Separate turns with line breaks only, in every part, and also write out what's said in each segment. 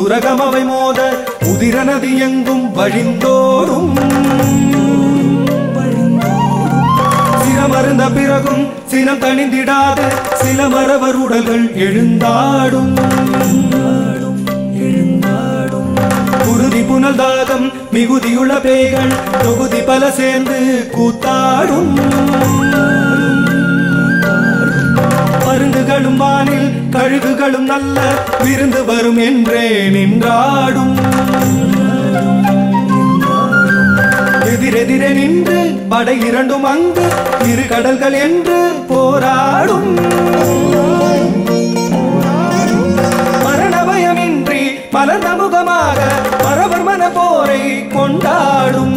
துரகமவை மோத உதிர நதி எங்கும் வழிந்தோடும் சிரமருந்த பிறகும் சினம் தணிந்திடாத சில மரவர் உடல்கள் எழுந்தாடும் குருதி புனல் தாகம் மிகுதியுள்ள பேய்கள் தொகுதி பல சேர்ந்து கூத்தாடும் பருந்துகளும் வானில் கழுகுகளும் நல்ல விருந்து வரும் என்றே நின்றாடும் எதிரெதிரே நின்று படை இரண்டும் அங்கு இரு கடல்கள் என்று போராடும் மரண பயமின்றி மலர்ந்த முகமாக மரவர் மன போரை கொண்டாடும்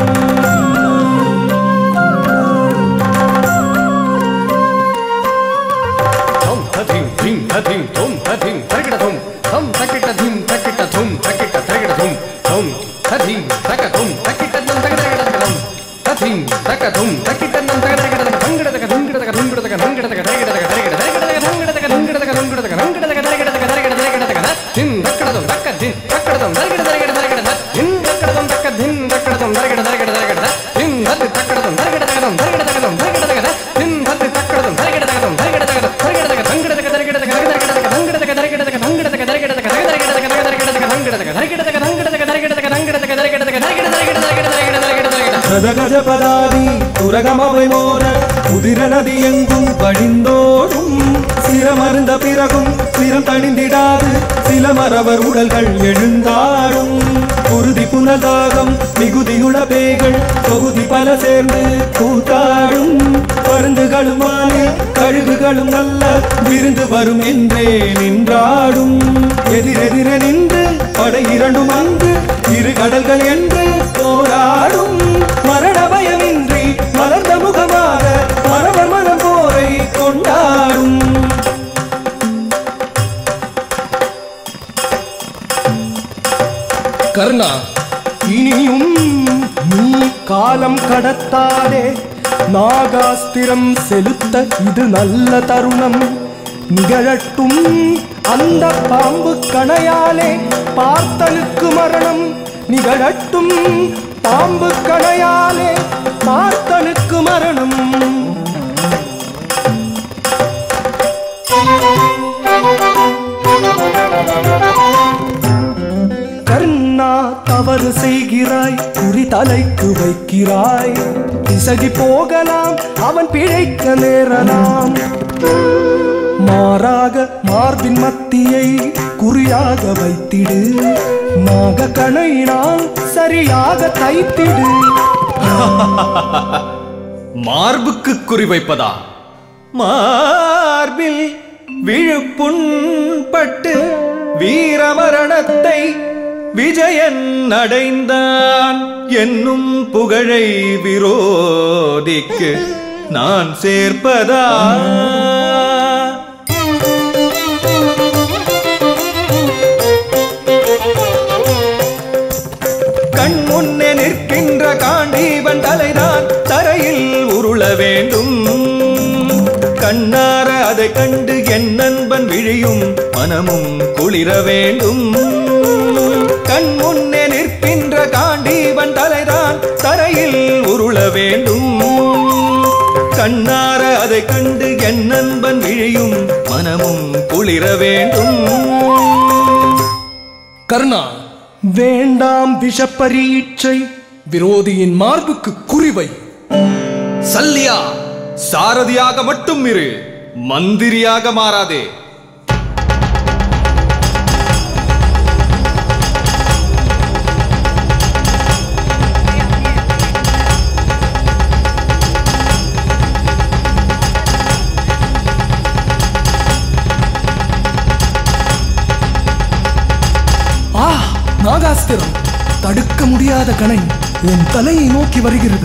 ధం ధధిం ధిం ధధిం ధుం ధధిం తరిగిడ ధుం ధం తకిట ధిం తకిట ధుం తకిట తరిగిడ ధుం ధం ధధిం తక ధుం తకిట ధం తగ తరిగిడ ధం ధధిం తక ధుం తకిట ధం తగ తరిగిడ ధం ధంగిడ తగ ధంగిడ తగ ధంగిడ తగ ధంగిడ తగ తరిగిడ తగ తరిగిడ తరిగిడ తగ ధంగిడ తగ ధంగిడ తగ ధంగిడ తగ ధంగిడ తగ తరిగిడ తగ తరిగిడ తరిగిడ తగ ధిం దక్కడ ధం దక్క ధిం దక్కడ ధం తరిగిడ తరిగిడ తరిగిడ ధ ధిం దక్కడ ధం దక్క ధిం దక్కడ ధం తరిగిడ తరిగిడ తరిగిడ ధ ధిం దత్తి దక్కడ ధం తరిగిడ తగ ధం తరిగిడ తగ ధం తరిగిడ తగ ధ ధిం దత్తి దక్కడ ధం తరిగిడ తగ ధం తరిగిడ తగ ధం తరిగిడ తగ ధంగిడ తగ తరిగిడ తగ తరిగిడ తగ ధంగిడ తగ తరిగిడ తగ ధంగిడ తగ తరిగిడ తగ తరిగిడ తగ తరిగిడ తగ ధంగిడ తగ తరిగిడ తగ ధంగిడ తగ తరిగిడ తగ ధంగిడ తగ తరిగిడ తగ తరిగిడ తరిగిడ తరిగిడ తరిగిడ తరిగిడ తరిగిడ
கதகஜ பதாதி துரகமவை மோத உதிர நதி எங்கும் வழிந்தோடும் சிரமருந்த பிறகும் சிரம் தணிந்திடாது சில மரவர் உடல்கள் எழுந்தாடும் குருதி புனதாகம் மிகுதியுள பேய்கள் தொகுதி பல சேர்ந்து கூத்தாடும் பருந்துகளும் வானில் கழுகுகளும் நல்ல விருந்து வரும் என்றே நின்றாடும் எதிரெதிர நின்று படை இரண்டும் அங்கு இரு கடல்கள் என்று போராடும் மரண பயமின்றி மலர்ந்த முகமாக மரவர் மனம் போரை கொண்டாடும்
கர்ணா
இனியும் நீ காலம் கடத்தாதே நாகாஸ்திரம் செலுத்த இது நல்ல தருணம் நிகழட்டும் அந்த பாம்பு கணையாலே பார்த்தனுக்கு மரணம் நிகழட்டும் பாம்பு கணையாலே பார்த்தனுக்கு மரணம் கர்ணா தவறு செய்கிறாய் குறி தலைக்கு வைக்கிறாய் பிசகி போகலாம் அவன் பிழைக்க நேரலாம் மாறாக மார்பின் மத்தியை குறியாக வைத்திடு நாக கணையினால் சரியாக தைத்திடு
மார்புக்கு குறிவைப்பதா
மார்பில் விழுப்புண்பட்டு வீரமரணத்தை விஜயன் அடைந்தான் என்னும் புகழை விரோதிக்கு நான் சேர்ப்பதா கண் முன்னே நிற்கின்ற காண்டீவன் தலைதான் தரையில் உருள வேண்டும் கண்ணார அதை கண்டு என் நண்பன் விழியும் மனமும் குளிர வேண்டும் கண் முன்னே நிற்கின்ற காண்டீவன் தலைதான் தரையில் உருள வேண்டும் கண்ணார அதை கண்டு என் நண்பன் விழியும் மனமும் குளிர வேண்டும்
கர்ணா
வேண்டாம் விஷப்பரீட்சை
விரோதியின் மார்புக்கு குறிவை
சல்லியா சாரதியாக மட்டும் இரு மந்திரியாக மாறாதே
ஆ நாகாஸ்திரம் தடுக்க முடியாத கணை உன் தலையை நோக்கி வருகிறது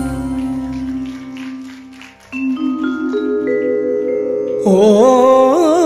ஓ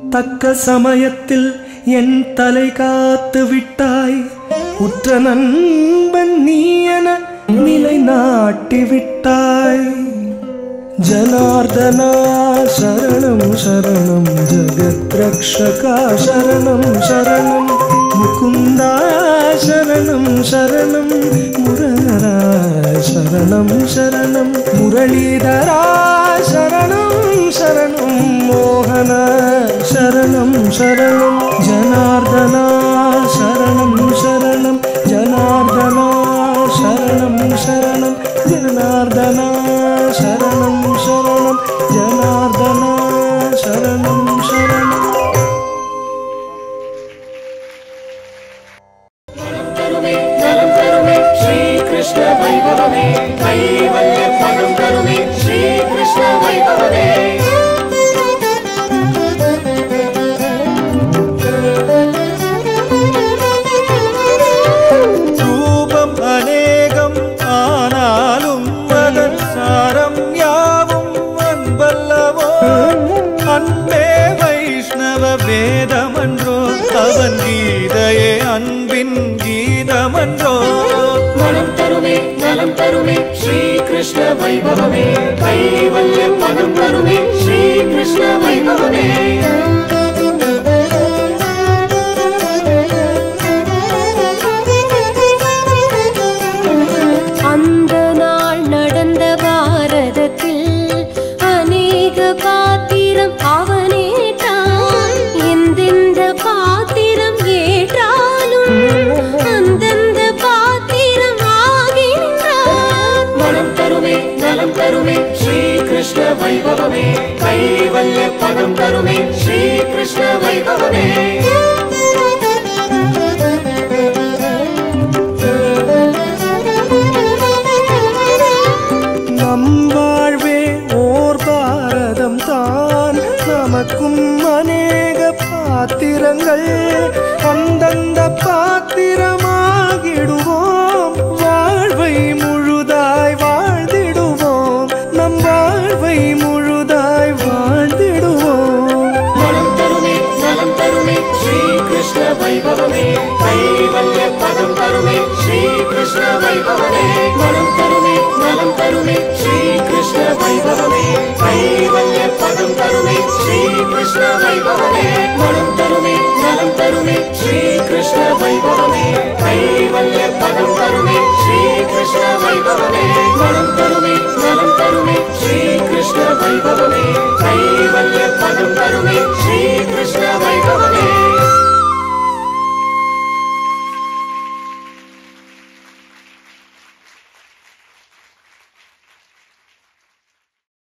தக்க சமயத்தில் என் தலை காத்து விட்டாய் உற்ற நண்பன் நீ என நிலை நாட்டி விட்டாய் ஜனார்தனா சரணம் சரணம் ஜகத் ரக்ஷகா சரணம் சரணம் முகுந்தா சரணம் சரணம் முரஹரா சரணம் சரணம் முரளிதரா சரணம் சரணம் மோகன சரணம் சரணம் ஜனார்தனா சரணம் சரணம் ஜனார்தனா சரணம் சரணம் ஜனார்தனா சரணம் சரணம் ஜனார்தனா சரணம் சரணம்
தருமே நலம் தருமே ஸ்ரீ கிருஷ்ண வைபவமே கைவல்ய பதம் தருமே ஸ்ரீ கிருஷ்ண வைபவமே
ரூபம் அநேகம் ஆனாலும் அதன் சாரம் யாவும் அன்பல்லவோ அன்பே வைஷ்ணவ வேதமன்றோ அவன் கீதையே அன்பின் கீதமன்றோ
மனம் தருமே நலம் தருமே ஸ்ரீ கிருஷ்ண வைபவமே கைவல்ய பதம் தருமே ஸ்ரீ கிருஷ்ண வைபவமே
அந்த நாள் நடந்த பாரதத்தில் அநேக பாத்திரம் அவனேற்றான் எந்தெந்த பாத்திரம் ஏற்றாலும் அந்தந்த பாத்திரம் ஆகின்றான்
மனம் தருமே நலம் தருமே ஸ்ரீ கிருஷ்ண வைபவமே கைவல்ய பதம் தருமே ஸ்ரீ கிருஷ்ண வைபவமே
நம் வாழ்வே ஓர் பாரதம் தான் நமக்கும் அநேக பாத்திரங்கள் அந்தந்த பாத்திரமாகிடுவோம் வாழ்வை முழுதாய் வாழ்ந்திடுவோம் நம் வாழ்வை முழுதாய் வாழ்ந்திடுவோம்
மனம் தருமே நலம் தருமே ஸ்ரீ கிருஷ்ண வைபவமே கைவல்ய பதம் தருமே ஸ்ரீ கிருஷ்ண வைபவமே மனம் தருமே நலம் தருமே ஸ்ரீ கிருஷ்ண வைபவமே கைவல்ய பதம் தருமே ஸ்ரீ கிருஷ்ண வைபவமே மனம் தருமே நலம் தருமே ஸ்ரீ கிருஷ்ண வைபவமே கைவல்ய பதம் தருமே ஸ்ரீ கிருஷ்ண வைபவமே மனம் தருமே நலம் தருமே ஸ்ரீ கிருஷ்ண வைபவமே